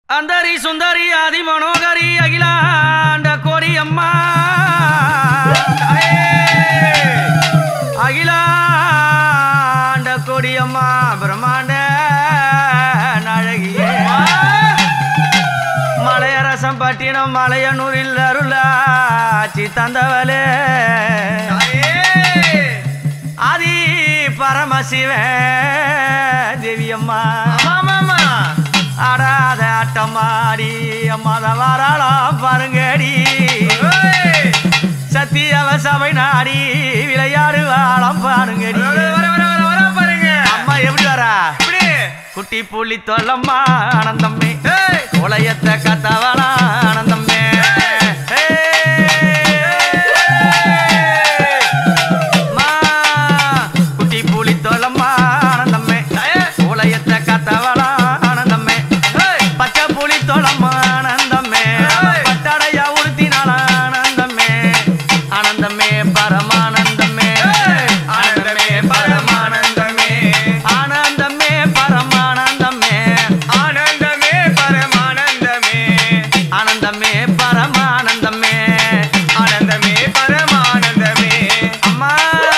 அந்தரி சுந்தரி ஆதி மனோகரி அகிலாண்ட கோடி அம்மா அகிலாண்ட கோடி அம்மா பிரம்மாண்ட அழகியே மலையரசம் பட்டினம் மலையனூரில் அருளாச்சி தந்தவளே ஆதி பரமசிவன் தேவியம்மா ஆடாத ஆட்டமாடி அம்மாத வாராளாம் பாருங்கடி சத்தியவ சபை நாடி விளையாடு வாழம் பாருங்கடி அம்மா எப்படி வரா குட்டி புள்ளி தொல்லம்மா ஆனந்தம்மே உலயத்தை கத்தவளா ஆனந்தம்மே அம்மா, குட்டி புலி தொல்லம்மா ஆனந்தம்மே உலயத்தை கத்தவளா ஆனந்தம்மே பச்சை புலி தொலம்மா ஆனந்தம்மே பட்டடையா உடுத்தினால ஆனந்தம்மே ஆனந்தமே பரமானந்தமே ஆனந்தமே பரமானந்தமே ஆனந்தமே பரமானந்தமே ஆனந்தமே பரமானந்தமே ஆனந்தமே பரமானந்தமே ஆனந்தமே பரமானந்தமே அம்மா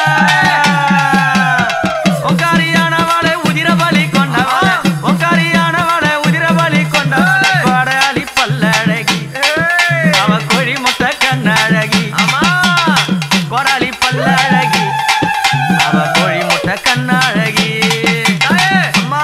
ஒங்காரியானவளை உதிர பலி கொண்டவளை ஒங்காரியானவளை உதிர பலி கொண்டவளை கொடையாளி பல்லழகி அவ கொழி முத்த கண்ணழகி அம்மா கொடாளி பல்லழகி அவ கோழி முட்டை கண்ணழகி அம்மா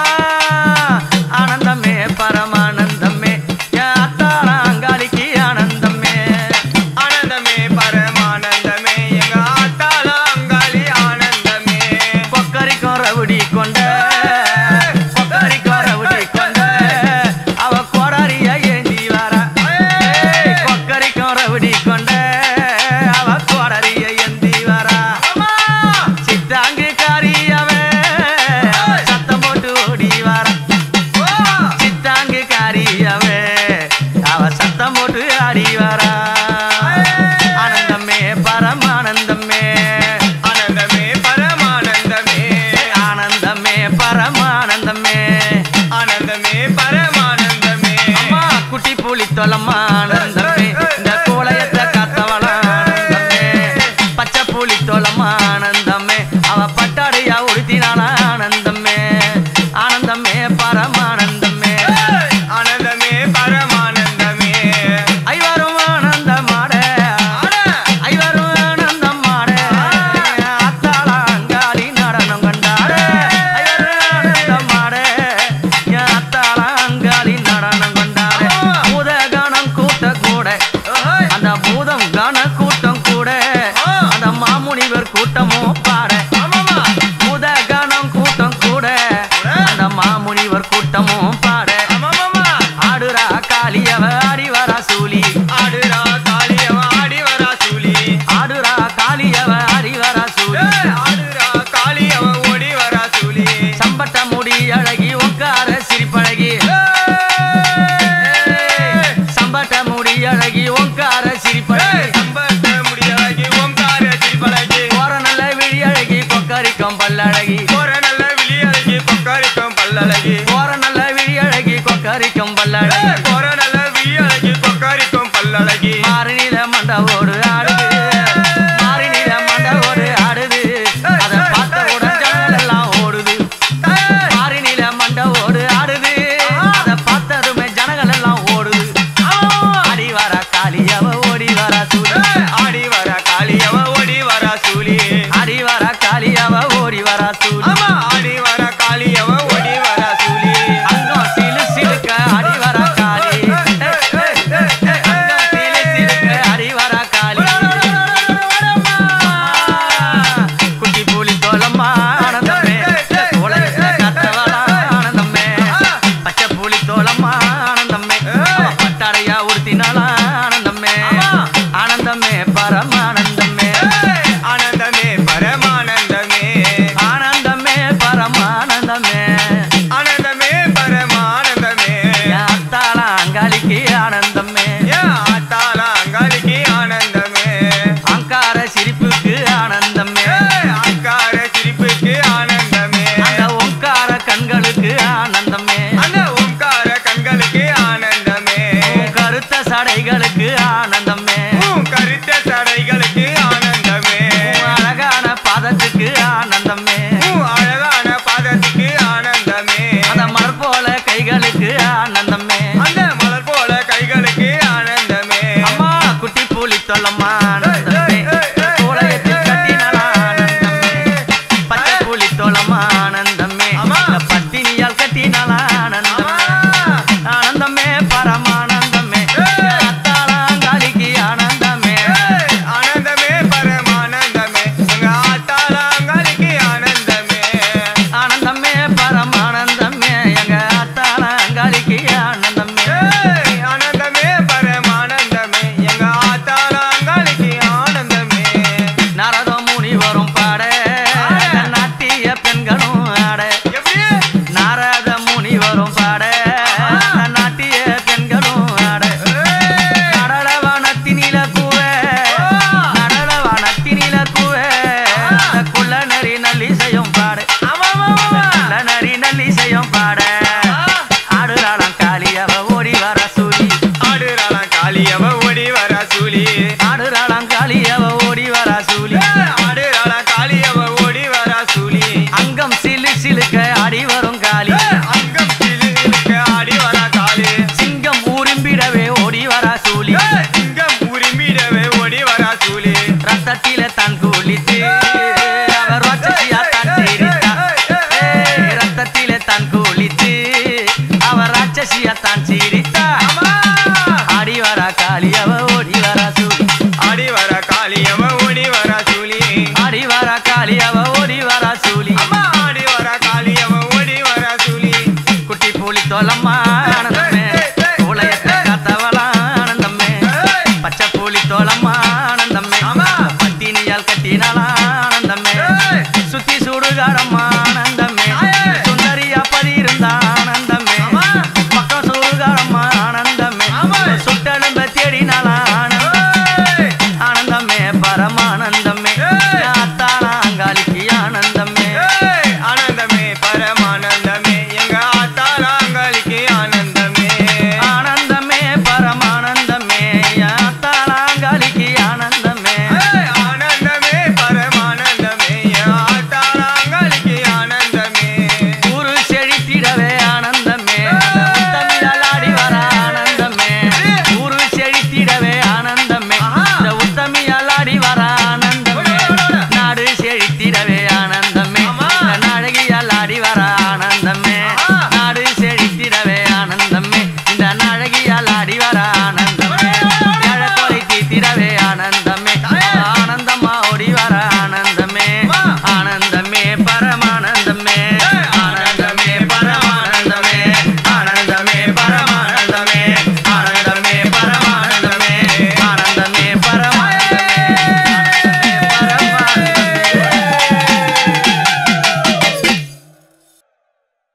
ஆனந்தமே பரமானந்தமே என் அத்தாளாங்காலிக்கு ஆனந்தமே ஆனந்தமே பரமானந்தமே எங்க ஆத்தாள அங்காளி ஆனந்தமே கொக்கரிக்கும் ரவுடி கொண்ட கொக்கரிக்கும் ரவுடி கொண்ட அவ கோடாரிய ஏந்தி வர கொக்கரிக்கும் ரவுடி கொண்ட அவ கோடாரிய ஏந்தி வர அம்மா சித்தாங்கு காரியவே சத்தம் போட்டு ஓடி வர ஓ சித்தாங்கு காரியவே அவ சத்தம் போட்டு ஆடி வர ஆனந்தமே பரமானந்தமே ஆனந்தமே பரமானந்தமே ஆனந்தமே பரமானந்தமே ஆனந்தமே பரமானந்தமே அம்மா குட்டி புலி தொலம்மா ஆனந்தமே இந்த கோலயத்தை காத்தவள ஆனந்தமே பச்சை புலி தொலம்மா ஆனந்தமே அவ பட்டாடையா உடுத்தினால ஆனந்தமே ஆனந்தமே பரமானந்தமே ஆனந்தமே பரமானந்தமே ஐவரும் ஆனந்தமாட ஐவரும் ஆனந்தமாட அத்தாள அங்காளி நடனம் கண்டாட ஐவரும் ஆனந்தமாட என் அத்தாள அங்காளி நடனம் கண்டாட பூதகணம் கூட்ட கூட அந்த பூதம் கண கூட்டம் கூட அந்த மாமுனிவர் கூட்டமும் பாட பூதகணம் கூட்டம் கூட அந்த மாமுனிவர் கூட்டமும் பாட ஆடுறா காளியவ அடிவர சூலி ஆடுறா காளியவ ஆடி வரா சூலி ஆடுறா காளியவ அடிவர சூலி ஆடுறா காளியவ ஓடி வரா சூலி சம்பட்ட முடி அழகி உட்கார சிரிப்பழகி சம்பட்ட முடி அழகி உட்கார சிரிப்பழகி சம்பத்த முடியழகி ஓம்கார சிரிப்பழகி போற நல்ல விழி அழகி கொக்கரிக்கும் பல்லழகி போற நல்ல விழியழகி பொக்காரிக்கும் பல்லழகி போற நல்ல விழி அழகி கொக்கரிக்கும் பல்லழகி போற நல்ல விழியழகி பொக்காரிக்கும் பல்லழகி மாறினில மண்டவோடு ஆடுது மாறினில மண்டவோடு ஆடுது அதை பார்த்தவுடன் ஜனங்கள் எல்லாம் ஓடுது மாறினில மண்டவோடு ஆடுது அதை பார்த்ததுமே ஜனங்கள் எல்லாம் ஓடுது அடி வர காளியவ ஓடி வர சூழி ஆடி வர காளியவ ஓடி வரா சூலி அடி வர காளியவ ஓடி வர சூழி ஆமா ஆடி வர காளியவ ஓடி வரா சூலி அங்கம் சிலு சிலுக்க அடி வர காளி அங்கம் சிலு சிலுக்க அடி வர காளி சடைகளுக்கு ஆனந்தமே உன் கருத்த சடைகளுக்கு ஆனந்தமே உன் அழகான பாதத்துக்கு ஆனந்தமே உன் அழகான பாதத்துக்கு ஆனந்தமே அந்த மலர் போல கைகளுக்கு ஆனந்தமே அந்த மலர் போல கைகளுக்கு ஆனந்தமே அம்மா குட்டி புலி தொல்லம்மா ஆனந்தமே கோலயத்தில் கட்டினால் ஆனந்தமே பச்சை புலி தொல்லம்மா ஆனந்தமே அம்மா. பத்தினியால் கட்டினால் ஆனந்தமே ஆனந்தமே பரமானந்தமே ஏய். அத்தாளாங்காலிக்கு ஆனந்தமே ஏய், ஆனந்தமே பரமானந்தமே உங்க ஆத்தாளாங்காலிக்கு ஆனந்தமே ஆனந்தமே பரமானந்தமே எங்க அத்தாளாங்காலிக்கு ஆனந்தமே ஏய், ஆனந்தமே பரமானந்தமே எங்க ஆத்தாளாங்காலிக்கு ஆனந்தமே நாரத முனி வரும் பாட நாட்டிய பெண்களும் ஆட எப்படி நாரத முனி வரும் பாட நாட்டிய பெண்களும் ஆட ஏய், நடல வனத்தினில கூவ நடல வனத்தினில கூவ குள்ள நரி நல்லிசையும் பாடு ஆமா, ஆமா, ஆமா. குள்ள நரி நல்லிசையும் பாட ஆடுறாளாம் காளியவ ஓடி வர சூரி ஆடுறாளாம் காளியவ ஓடி வரா சூலி ஆடுறாளாம் காளியவ ஓடி வர சூலி ஏய், ஆடுறாளாம் காளியவ ஓடி வரா சூலி அங்கம் சிலு சிலுக்க ஆடி வரும் காளி ஏய், அங்கம் சிலுக்க ஆடி வரா காளி சிங்கம் ஊரும்பிடவே ஓடி வரா சூலி ஏய், சிங்கம் உரிமிடவே ஓடி வரா சூலி ரத்தத்தில தான் குளித்து அவர் ராட்சசியா தான் சிரித்தா ஏய், ரத்தத்தில தான் குளித்து அவர் ராட்சசியா தான் சிரித்தா அம்மா ஆடி வரா காளி அவ ஓடி வரா சூலி ஆடி வரா காளியவ ஓடி வரா சூலி ஆடி வரா காளி அவ ஓடி வரா சூலி அம்மா ஆடி வரா காளியவ ஓடி வரா சூலி குட்டி புலி தோலம்மா ஆனந்தமே கோலயத்தை காத்தவளா ஆனந்தமே ஏய், பச்சை புலி தோலம்மா ஆனந்தமே ஆமா. பத்தினியால் கட்டினால ஆனந்தமே ஏய். சுத்தி சுடுகாடம்மா ஆனந்தமே ஏய். சுந்தரியா பதியிருந்த ஆனந்தமே ஆமா. பக்கம் சுடுகாடம்மா